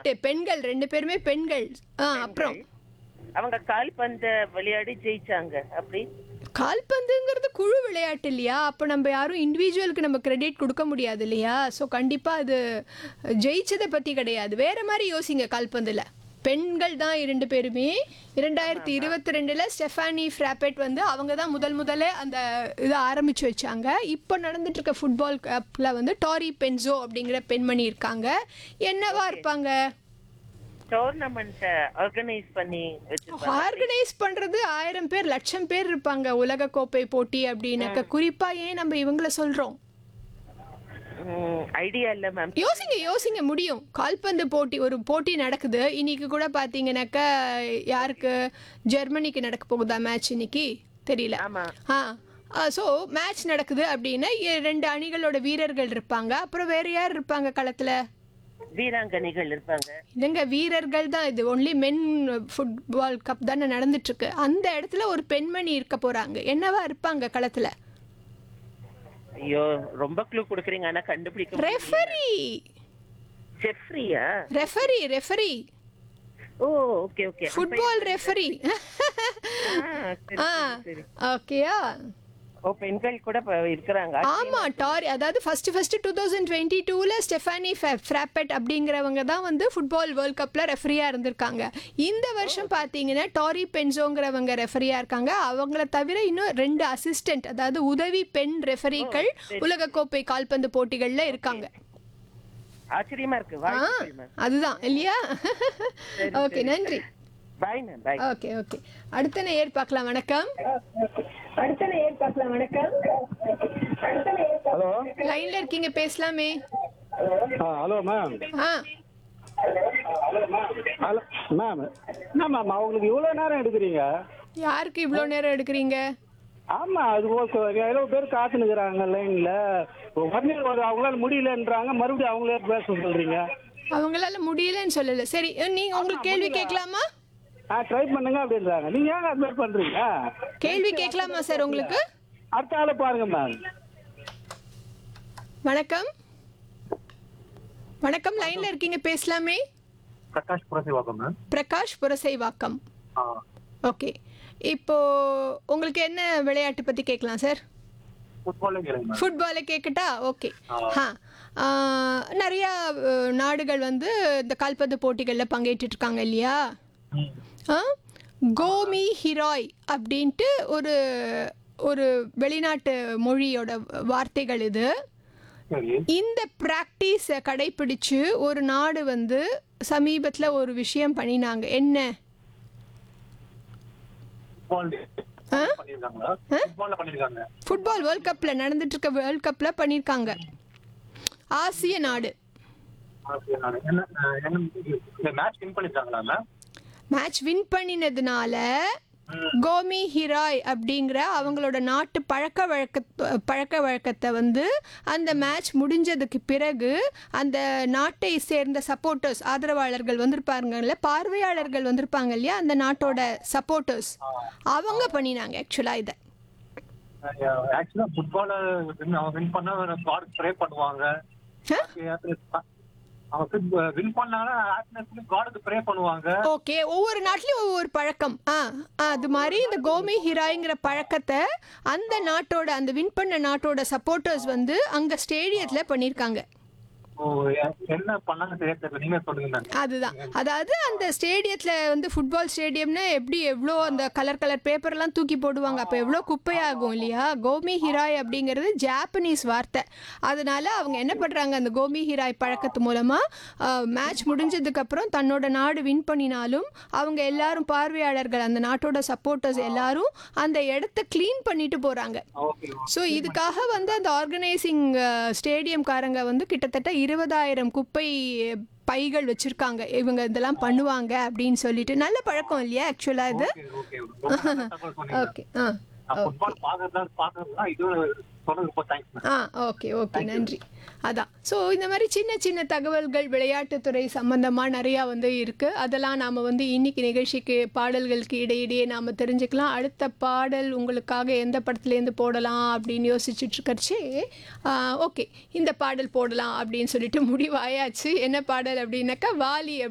Correct பெண்கள் ரெண்டு பேருமே பெண்கள் ஆ அப்புறம் அவங்க கால்பந்த விளையாடி ஜெயிச்சாங்க அப்படி கால்பந்துங்கிறது குழு விளையாட்டு இல்லையா அப்போ நம்ம யாரும் இண்டிவிஜுவலுக்கு நம்ம கிரெடிட் கொடுக்க முடியாது இல்லையா ஸோ கண்டிப்பாக அது ஜெயிச்சதை பற்றி கிடையாது வேற மாதிரி யோசிங்க கால்பந்தில் பெண்கள் தான் இரண்டு பேருமே இரண்டாயிரத்தி இருபத்தி ரெண்டில் ஸ்டெஃபானி ஃப்ராப்பெட் வந்து அவங்க தான் முதல் முதல்ல அந்த இதை ஆரம்பித்து வச்சாங்க இப்போ நடந்துட்டு இருக்க ஃபுட்பால் கப்பில் வந்து டாரி பென்சோ அப்படிங்கிற பெண்மணி இருக்காங்க என்னவா இருப்பாங்க டோர்னமெண்ட் ஆர்கனைஸ் பண்ணி வச்சிருப்பாங்க ஆர்கனைஸ் பண்றது ஆயிரம் பேர் லட்சம் பேர் இருப்பாங்க உலக கோப்பை போட்டி அப்படின்னாக்க குறிப்பா ஏன் நம்ம இவங்கள சொல்றோம் ஐடியா இல்ல மேம் யோசிங்க யோசிங்க முடியும் கால்பந்து போட்டி ஒரு போட்டி நடக்குது இன்னைக்கு கூட பாத்தீங்கன்னாக்கா யாருக்கு ஜெர்மனிக்கு நடக்க போகுதா மேட்ச் இன்னைக்கு தெரியல ஆமா ஆ ஸோ மேட்ச் நடக்குது அப்படின்னா இ- ரெண்டு அணிகளோட வீரர்கள் இருப்பாங்க அப்புறம் வேற யார் இருப்பாங்க களத்துல வீராங்கனைகள் இருப்பாங்க இல்லைங்க வீரர்கள் தான் இது ஒன்லி மென் ஃபுட்பால் கப் தானே நடந்துட்டு இருக்கு அந்த இடத்துல ஒரு பெண்மணி இருக்க போறாங்க என்னவா இருப்பாங்க களத்துல ஐயோ ரொம்ப க்ளூ கொடுக்குறீங்க ஆனா கண்டுபிடிக்க ரெஃபரி செஃப்ரியா referee referee oh okay okay football referee ஆ ஓகேயா ஓ பெண்கள் கூட இப்ப இருக்கிறாங்க ஆமா டாரி அதாவது first first two thousand twenty டூவில் ஸ்டெஃபானி ஃப்ராப்பெட் அப்படிங்கிறவங்க தான் வந்து ஃபுட்பால் வேர்ல்ட் கப்பில் ரெஃபரியாக இருந்திருக்காங்க இந்த வருஷம் பார்த்தீங்கன்னா டாரி பென்சோங்கிறவங்க ரெஃபரியாக இருக்காங்க அவங்கள தவிர இன்னும் ரெண்டு அசிஸ்டன்ட் அதாவது உதவி பெண் ரெஃபரிகள் உலகக்கோப்பை கால்பந்து போட்டிகளில் இருக்காங்க ஆச்சரியமா இருக்கு ஆ வாழ்த்துக்கள் மேம் அதுதான் இல்லையா ஓகே நன்றி bye ma'am bye okay okay அடுத்த நேயர் பார்க்கலாம் வணக்கம் அடுத்த நேயர் பார்க்கலாம் வணக்கம் ஹலோ லைன்ல இருக்கீங்க பேசலாமே ஆ ஹலோ மேம் ஆ ஹலோ மேம் என்ன மேம் அவங்களுக்கு இவ்வளோ நேரம் எடுக்கிறீங்க யாருக்கு இவ்வளோ நேரம் எடுக்கிறீங்க ஆமாம் அது ஓகே எவ்வளோ பேர் காத்துனுக்குறாங்க லைனில் உடனே ஒரு அவங்களால முடியலன்றாங்க மறுபடியும் அவங்களே பேச சொல்கிறீங்க அவங்களால முடியலன்னு சொல்லல சரி நீங்க உங்களுக்கு கேள்வி கேட்கலாமா ஆ ட்ரை பண்ணுங்க அப்படின்றாங்க நீங்கள் ஏங்க அது மாதிரி பண்ணுறீங்க கேள்வி கேட்கலாமா சார் உங்களுக்கு அடுத்த ஆளை பாருங்க மேம் வணக்கம் வணக்கம் லைன்ல இருக்கீங்க பேசலாமே பிரகாஷ் புரசிவாக்கம் மேம் பிரகாஷ் புரசைவாக்கம் ஓகே இப்போ உங்களுக்கு என்ன விளையாட்டு பத்தி கேட்கலாம் சார் ஃபுட்பாலே கேளுங்க மேம் ஃபுட்பாலை கேட்கட்டா ஓகே ஆ ஆ, நிறையா அஹ், நாடுகள் வந்து இந்த கால்பந்து போட்டிகளில் பங்கேற்றுட்டு இருக்காங்க இல்லையா ஆ கோமி ஹிராய் அப்படின்ட்டு ஒரு ஒரு வெளிநாட்டு மொழியோட வார்த்தைகள் இது சரி இந்த ப்ராக்டிஸை கடைப்பிடிச்சு ஒரு நாடு வந்து சமீபத்தில் ஒரு விஷயம் பண்ணினாங்க என்ன ஃபுட்பால் ஆ? பண்ணியிருக்காங்களா ஃபுட்பாலில் பண்ணியிருக்காங்க ஃபுட்பால் வேர்ல்ட் கப்பில் நடந்துட்டு இருக்க வேர்ல்ட் கப்பில் பண்ணியிருக்காங்க ஆசிய நாடு என்ன என்ன இந்த மேட்ச் வின் பண்ணியிருக்காங்களா மேம் மேட்ச் வின் பண்ணினதுனால கோமி ஹிராய் அப்படிங்கிற அவங்களோட நாட்டு பழக்க வழக்க பழக்க வழக்கத்தை வந்து அந்த மேட்ச் முடிஞ்சதுக்கு பிறகு அந்த நாட்டை சேர்ந்த சப்போர்ட்டர்ஸ் ஆதரவாளர்கள் வந்திருப்பாங்கல்ல பார்வையாளர்கள் வந்திருப்பாங்க இல்லையா அந்த நாட்டோட சப்போர்ட்டர்ஸ் அவங்க பண்ணினாங்க ஆக்சுவலாக இதை ஆக்சுவலா ஃபுட்பால அவங்க வின் பண்ணா காட் ப்ரே பண்ணுவாங்க அவங்க வின் பண்ணாங்கன்னா ஹாப்பினஸ் காடுக்கு ப்ரே பண்ணுவாங்க ஓகே ஒவ்வொரு நாட்டிலையும் ஒவ்வொரு பழக்கம் ஆ ஆ, அது மாதிரி இந்த கோமி ஹிராய்ங்கிற பழக்கத்தை அந்த நாட்டோட அந்த வின் பண்ண நாட்டோட சப்போர்ட்டர்ஸ் வந்து அங்கே ஸ்டேடியத்தில் பண்ணியிருக்காங்க ஓ எ- என்ன பண்ணாங்க சரியா தெரியல நீங்க சொல்லுங்க மேம் அதுதான் அதாவது அந்த ஸ்டேடியத்தில் வந்து ஃபுட்பால் ஸ்டேடியம்னா எப்படி எவ்வளோ அந்த கலர் கலர் பேப்பர்லாம் தூக்கி போடுவாங்க அப்போ எவ்வளோ குப்பையாகும் இல்லையா கோமி ஹிராய் அப்படிங்கிறது ஜாப்பனீஸ் வார்த்தை அதனால அவங்க என்ன பண்ணுறாங்க அந்த கோமி ஹிராய் பழக்கத்து மூலமாக மேட்ச் முடிஞ்சதுக்கப்புறம் தன்னோட நாடு வின் பண்ணினாலும் அவங்க எல்லாரும் பார்வையாளர்கள் அந்த நாட்டோட சப்போர்ட்டர்ஸ் எல்லாரும் அந்த இடத்த க்ளீன் பண்ணிட்டு போகிறாங்க ஓகே ஸோ இதுக்காக வந்து அந்த ஆர்கனைசிங் ஸ்டேடியம்காரங்க வந்து கிட்டத்தட்ட இருபதாயிரம் குப்பை பைகள் வச்சிருக்காங்க இவங்க இதெல்லாம் பண்ணுவாங்க அப்படின்னு சொல்லிட்டு நல்ல பழக்கம் இல்லையா ஆக்சுவலா இது ஓகே ரொம்ப நல்ல தகவல் சொன்னீங்க ஓகே ஆ நான் ஃபுட்பால் பாக்குறதா பாக்குறதுனா இது சொன்னது ரொம்ப தேங்க்ஸ் மேம் ஆ ஓகே ஓகே நன்றி அதான் ஸோ இந்த மாதிரி சின்ன சின்ன தகவல்கள் விளையாட்டுத்துறை சம்மந்தமாக நிறையா வந்து இருக்குது அதெல்லாம் நாம் வந்து இன்னைக்கு நிகழ்ச்சிக்கு பாடல்களுக்கு இடையிடையே நாம் தெரிஞ்சுக்கலாம் அடுத்த பாடல் உங்களுக்காக எந்த படத்துலேருந்து போடலாம் அப்படின்னு யோசிச்சுட்டு இருக்கறச்சே ஓகே இந்த பாடல் போடலாம் அப்படின்னு சொல்லிட்டு முடிவாயாச்சு என்ன பாடல் அப்படின்னாக்கா வாலி